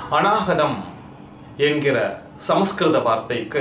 அநாகதம் என்கிற சமஸ்கிருத வார்த்தைக்கு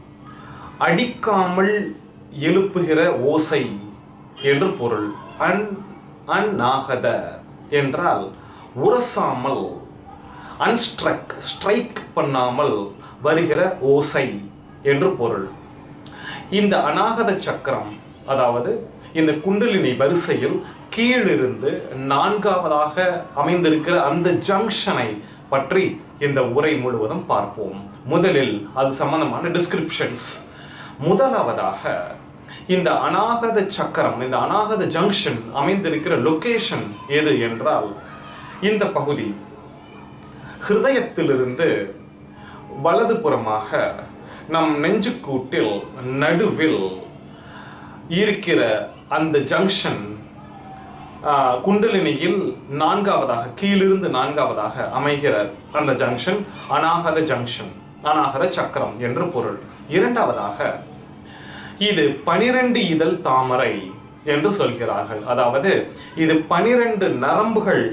அடிக்காமல் எழுப்புகிற ஓசை என்று பொருள் அன் அந்நாகத என்றால் உரசாமல் அன்ஸ்ட்ரக் ஸ்ட்ரைக் பண்ணாமல் வருகிற ஓசை என்று பொருள் இந்த அநாகத சக்கரம் அதாவது இந்த குண்டலினி வரிசையில் கீழிருந்து நான்காவதாக அமைந்திருக்கிற அந்த ஜங்ஷனை பற்றி இந்த உரை முழுவதும் பார்ப்போம் முதலில் அது சம்பந்தமான டிஸ்கிரிப்ஷன்ஸ் முதலாவதாக இந்த அநாகத சக்கரம் இந்த அநாகத ஜங்ஷன் அமைந்திருக்கிற லொகேஷன் எது என்றால் இந்த பகுதி ஹிருதயத்திலிருந்து வலதுபுறமாக நம் நெஞ்சுக்கூட்டில் நடுவில் இருக்கிற அந்த ஜங்ஷன் ஆஹ், குண்டலினியில் நான்காவதாக கீழிருந்து நான்காவதாக அமைகிற அந்த ஜங்ஷன் அநாகத ஜங்ஷன் அநாகத சக்கரம் என்று பொருள் இரண்டாவதாக இது பனிரெண்டு இதழ் தாமரை என்று சொல்கிறார்கள் அதாவது இது பனிரெண்டு நரம்புகள்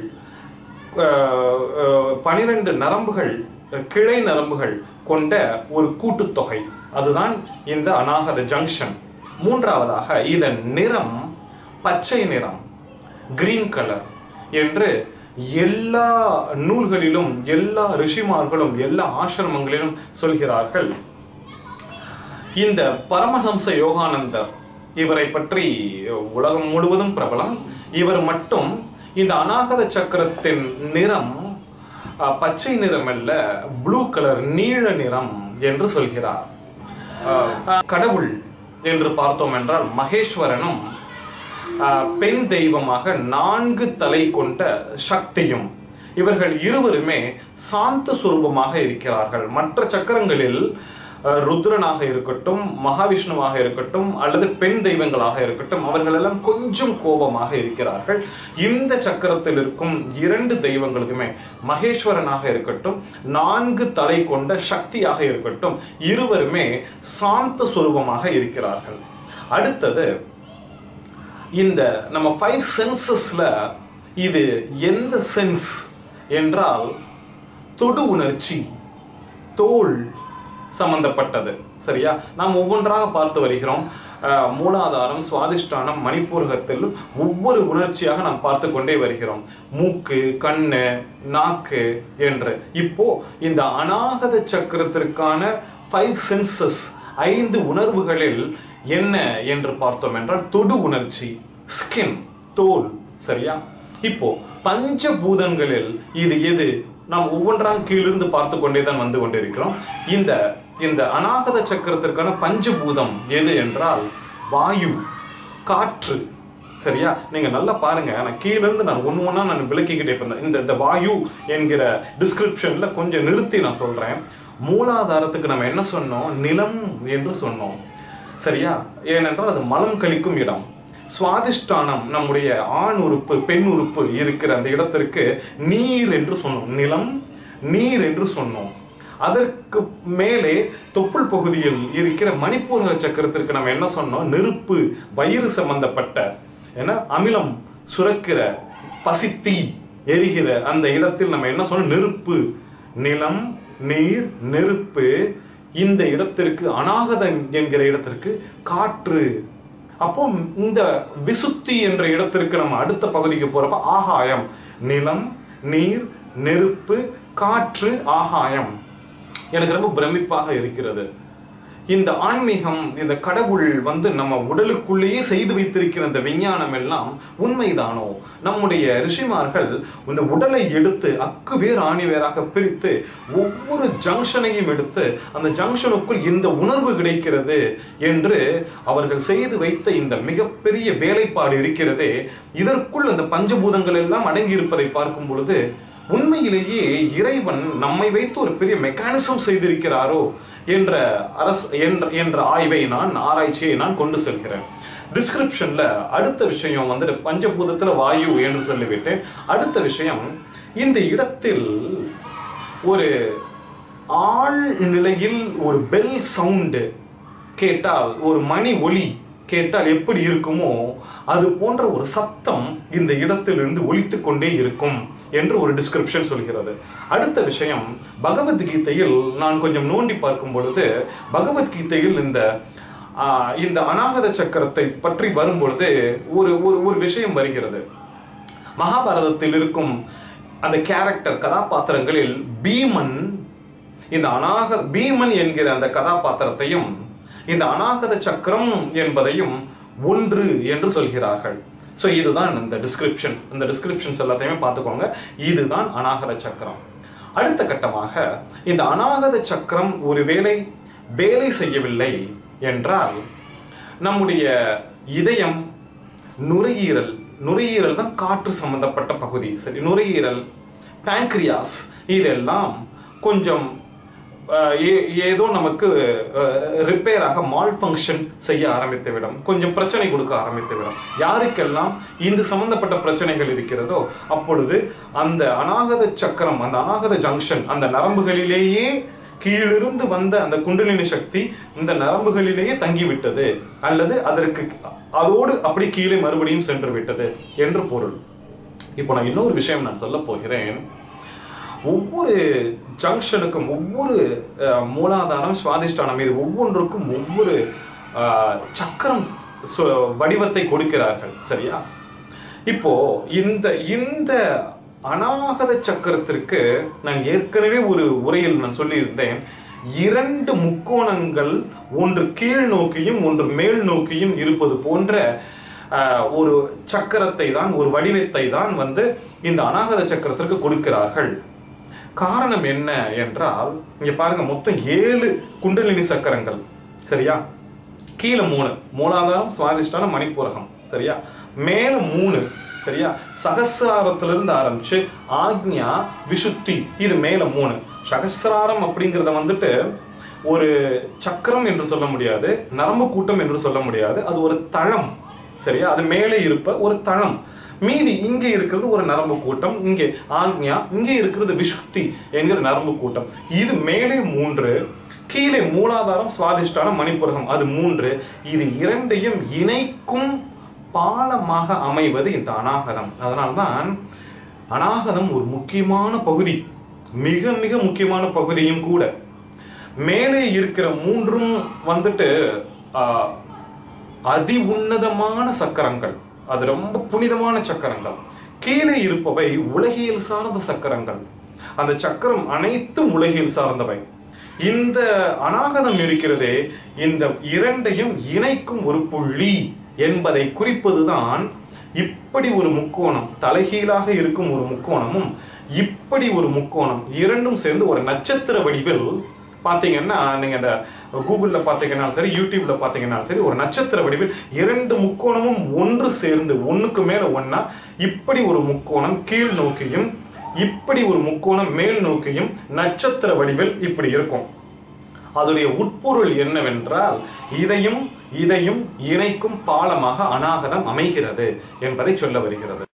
அஹ், அஹ், பனிரெண்டு நரம்புகள் அஹ், கிளை நரம்புகள் கொண்ட ஒரு கூட்டுத்தொகை அதுதான் இந்த அநாகத ஜங்ஷன் மூன்றாவதாக இதன் நிறம் பச்சை நிறம் கிரீன் கலர் என்று எல்லா நூல்களிலும் எல்லா ரிஷிமார்களும் எல்லா ஆசிரமங்களிலும் சொல்கிறார்கள் இந்த பரமஹம்ச யோகானந்தர் இவரை பற்றி உலகம் முழுவதும் பிரபலம் இவர் மட்டும் இந்த அநாகத சக்கரத்தின் நிறம் அஹ், பச்சை நிறம் அல்ல ப்ளூ கலர் நீல நிறம் என்று சொல்கிறார் அஹ், கடவுள் என்று பார்த்தோம் என்றால் மகேஸ்வரனும் அஹ், பெண் தெய்வமாக நான்கு தலை கொண்ட சக்தியும் இவர்கள் இருவருமே சாந்த சுரூபமாக இருக்கிறார்கள் மற்ற சக்கரங்களில் அஹ், ருத்ரனாக இருக்கட்டும் மகாவிஷ்ணுவாக இருக்கட்டும் அல்லது பெண் தெய்வங்களாக இருக்கட்டும் அவர்கள் எல்லாம் கொஞ்சம் கோபமாக இருக்கிறார்கள் இந்த சக்கரத்தில் இருக்கும் இரண்டு தெய்வங்களுக்குமே மகேஸ்வரனாக இருக்கட்டும் நான்கு தலை கொண்ட சக்தியாக இருக்கட்டும் இருவருமே சாந்த சுரூபமாக இருக்கிறார்கள் அடுத்தது இந்த நம்ம ஃபைவ் சென்சஸ்ல இது எந்த சென்ஸ் என்றால் தொடு உணர்ச்சி தோல் சம்பந்தப்பட்டது சரியா நாம் ஒவ்வொன்றாக பார்த்து வருகிறோம் அஹ், மூலாதாரம் சுவாதிஷ்டானம் மணிப்பூரகத்தில் ஒவ்வொரு உணர்ச்சியாக நாம் பார்த்து கொண்டே வருகிறோம் மூக்கு கண்ணு நாக்கு என்று இப்போ இந்த அநாகத சக்கரத்திற்கான ஃபைவ் சென்சஸ் ஐந்து உணர்வுகளில் என்ன என்று பார்த்தோம் என்றால் தொடு உணர்ச்சி ஸ்கின் தோல் சரியா இப்போ பஞ்சபூதங்களில் இது எது நாம் ஒவ்வொன்றாக கீழிருந்து பார்த்து கொண்டே தான் வந்து கொண்டிருக்கிறோம் இந்த இந்த அநாகத சக்கரத்திற்கான பஞ்சபூதம் எது என்றால் வாயு காற்று சரியா நீங்க நல்லா பாருங்க நான் கீழ இருந்து நான் ஒண்ணு ஒண்ணா நான் விளக்கிக்கிட்டே இருந்தேன் இந்த இந்த வாயு என்கிற டிஸ்கிரிப்ஷன்ல கொஞ்சம் நிறுத்தி நான் சொல்றேன் மூலாதாரத்துக்கு நம்ம என்ன சொன்னோம் நிலம் என்று சொன்னோம் சரியா ஏனென்றால் அது மலம் கழிக்கும் இடம் சுவாதிஷ்டானம் நம்முடைய ஆண் உறுப்பு பெண் உறுப்பு இருக்கிற அந்த இடத்திற்கு நீர் என்று சொன்னோம் நிலம் நீர் என்று சொன்னோம் அதற்கு மேலே தொப்புள் பகுதியில் இருக்கிற மணிப்பூரக சக்கரத்திற்கு நம்ம என்ன சொன்னோம் நெருப்பு வயிறு சம்பந்தப்பட்ட ஏன்னா அமிலம் சுரக்கிற பசித்தீ எரிகிற அந்த இடத்தில் நம்ம என்ன சொன்னோம் நெருப்பு நிலம் நீர் நெருப்பு இந்த இடத்திற்கு அநாகதம் என்கிற இடத்திற்கு காற்று அப்போ இந்த விசுத்தி என்ற இடத்திற்கு நம்ம அடுத்த பகுதிக்கு போறப்ப ஆகாயம் நிலம் நீர் நெருப்பு காற்று ஆகாயம் எனக்கு ரொம்ப பிரமிப்பாக இருக்கிறது இந்த ஆன்மீகம் இந்த கடவுள் வந்து நம்ம உடலுக்குள்ளேயே செய்து வைத்திருக்கிற இந்த விஞ்ஞானம் எல்லாம் உண்மைதானோ நம்முடைய ரிஷிமார்கள் இந்த உடலை எடுத்து அக்கு வேர் ஆணி வேறாக பிரித்து ஒவ்வொரு ஜங்ஷனையும் எடுத்து அந்த ஜங்ஷனுக்குள் இந்த உணர்வு கிடைக்கிறது என்று அவர்கள் செய்து வைத்த இந்த மிகப்பெரிய வேலைப்பாடு இருக்கிறதே இதற்குள் அந்த பஞ்சபூதங்கள் எல்லாம் அடங்கி இருப்பதை பார்க்கும் பொழுது உண்மையிலேயே இறைவன் நம்மை வைத்து ஒரு பெரிய மெக்கானிசம் செய்திருக்கிறாரோ என்ற அரசு என்ற என்ற ஆய்வை நான் ஆராய்ச்சியை நான் கொண்டு செல்கிறேன் டிஸ்கிரிப்ஷன்ல அடுத்த விஷயம் வந்துட்டு பஞ்சபூதத்துல வாயு என்று சொல்லிவிட்டேன் அடுத்த விஷயம் இந்த இடத்தில் ஒரு ஆழ் நிலையில் ஒரு பெல் சவுண்டு கேட்டால் ஒரு மணி ஒலி கேட்டால் எப்படி இருக்குமோ அது போன்ற ஒரு சத்தம் இந்த இடத்திலிருந்து ஒலித்து கொண்டே இருக்கும் என்று ஒரு டிஸ்கிரிப்ஷன் சொல்கிறது அடுத்த விஷயம் பகவத்கீதையில் நான் கொஞ்சம் நோண்டி பார்க்கும் பொழுது பகவத்கீதையில் இந்த ஆஹ், இந்த அநாகத சக்கரத்தை பற்றி வரும்பொழுது ஒரு ஒரு ஒரு விஷயம் வருகிறது மகாபாரதத்தில் இருக்கும் அந்த கேரக்டர் கதாபாத்திரங்களில் பீமன் இந்த அநாக பீமன் என்கிற அந்த கதாபாத்திரத்தையும் இந்த அநாகத சக்கரம் என்பதையும் ஒன்று என்று சொல்கிறார்கள் ஸோ இதுதான் இந்த டிஸ்கிரிப்ஷன்ஸ் இந்த டிஸ்கிரிப்ஷன்ஸ் எல்லாத்தையுமே பார்த்துக்கோங்க இதுதான் அநாகத சக்கரம் அடுத்த கட்டமாக இந்த அநாகத சக்கரம் ஒருவேளை வேலை செய்யவில்லை என்றால் நம்முடைய இதயம் நுரையீரல் நுரையீரல் தான் காற்று சம்பந்தப்பட்ட பகுதி சரி நுரையீரல் pancreas இதெல்லாம் கொஞ்சம் அஹ், ஏ- ஏதோ நமக்கு ரிப்பேர் ஆக மால் ஃபங்க்ஷன் செய்ய ஆரம்பித்து விடும் கொஞ்சம் பிரச்சனை கொடுக்க ஆரம்பித்து விடும் யாருக்கெல்லாம் இந்த சம்பந்தப்பட்ட பிரச்சனைகள் இருக்கிறதோ அப்பொழுது அந்த அநாகத சக்கரம் அந்த அநாகத ஜங்ஷன் அந்த நரம்புகளிலேயே கீழிருந்து வந்த அந்த குண்டலினி சக்தி இந்த நரம்புகளிலேயே தங்கிவிட்டது அல்லது அதற்கு அதோடு அப்படி கீழே மறுபடியும் சென்று விட்டது என்று பொருள் இப்போ நான் இன்னொரு விஷயம் நான் சொல்ல போகிறேன் ஒவ்வொரு ஜங்ஷனுக்கும் ஒவ்வொரு அஹ், மூலாதாரம் சுவாதிஷ்டானம் இது ஒவ்வொன்றுக்கும் ஒவ்வொரு அஹ், சக்கரம் சு- வடிவத்தை கொடுக்கிறார்கள் சரியா இப்போ இந்த இந்த அநாகத சக்கரத்திற்கு நான் ஏற்கனவே ஒரு உரையில் நான் சொல்லியிருந்தேன் இரண்டு முக்கோணங்கள் ஒன்று கீழ் நோக்கியும் ஒன்று மேல் நோக்கியும் இருப்பது போன்ற ஆஹ், ஒரு சக்கரத்தை தான் ஒரு வடிவத்தை தான் வந்து இந்த அநாகத சக்கரத்திற்கு கொடுக்கிறார்கள் காரணம் என்ன என்றால் இங்க பாருங்க மொத்தம் ஏழு குண்டலினி சக்கரங்கள் சரியா கீழே மூணு மூலாதாரம் சுவாதிஷ்டானம் மணிப்பூரகம் சரியா மேல மூணு சரியா சகசிராரத்திலிருந்து ஆரம்பிச்சு ஆக்ஞா விசுத்தி இது மேல மூணு சகசிராரம் அப்படிங்கிறத வந்துட்டு ஒரு சக்கரம் என்று சொல்ல முடியாது நரம்பு கூட்டம் என்று சொல்ல முடியாது அது ஒரு தளம் சரியா அது மேலே இருப்ப ஒரு தளம் மீதி இங்கே இருக்கிறது ஒரு நரம்பு கூட்டம் இங்கே ஆக்ஞா இங்கே இருக்கிறது விசுக்தி என்கிற நரம்பு கூட்டம் இது மேலே மூன்று கீழே மூலாதாரம் சுவாதிஷ்டானம் மணிப்புரகம் அது மூன்று இது இரண்டையும் இணைக்கும் பாலமாக அமைவது இந்த அநாகதம் அதனால்தான் அநாகதம் ஒரு முக்கியமான பகுதி மிக மிக முக்கியமான பகுதியும் கூட மேலே இருக்கிற மூன்றும் வந்துட்டு ஆஹ், அதி உன்னதமான சக்கரங்கள் அது ரொம்ப புனிதமான சக்கரங்கள் கீழே இருப்பவை உலகியல் சார்ந்த சக்கரங்கள் அந்த சக்கரம் அனைத்தும் உலகியல் சார்ந்தவை இந்த அநாகதம் இருக்கிறதே இந்த இரண்டையும் இணைக்கும் ஒரு புள்ளி என்பதை குறிப்பதுதான் இப்படி ஒரு முக்கோணம் தலைகீழாக இருக்கும் ஒரு முக்கோணமும் இப்படி ஒரு முக்கோணம் இரண்டும் சேர்ந்து ஒரு நட்சத்திர வடிவில் பார்த்தீங்கன்னா நீங்க இந்த கூகுள்ல பார்த்தீங்கன்னா சரி யூடியூப்ல பார்த்தீங்கன்னா சரி ஒரு நட்சத்திர வடிவில் இரண்டு முக்கோணமும் ஒன்று சேர்ந்து ஒண்ணுக்கு மேல ஒண்ணா இப்படி ஒரு முக்கோணம் கீழ் நோக்கியும் இப்படி ஒரு முக்கோணம் மேல் நோக்கியும் நட்சத்திர வடிவில் இப்படி இருக்கும் அதனுடைய உட்பொருள் என்னவென்றால் இதையும் இதையும் இணைக்கும் பாலமாக அநாகதம் அமைகிறது என்பதை சொல்ல வருகிறது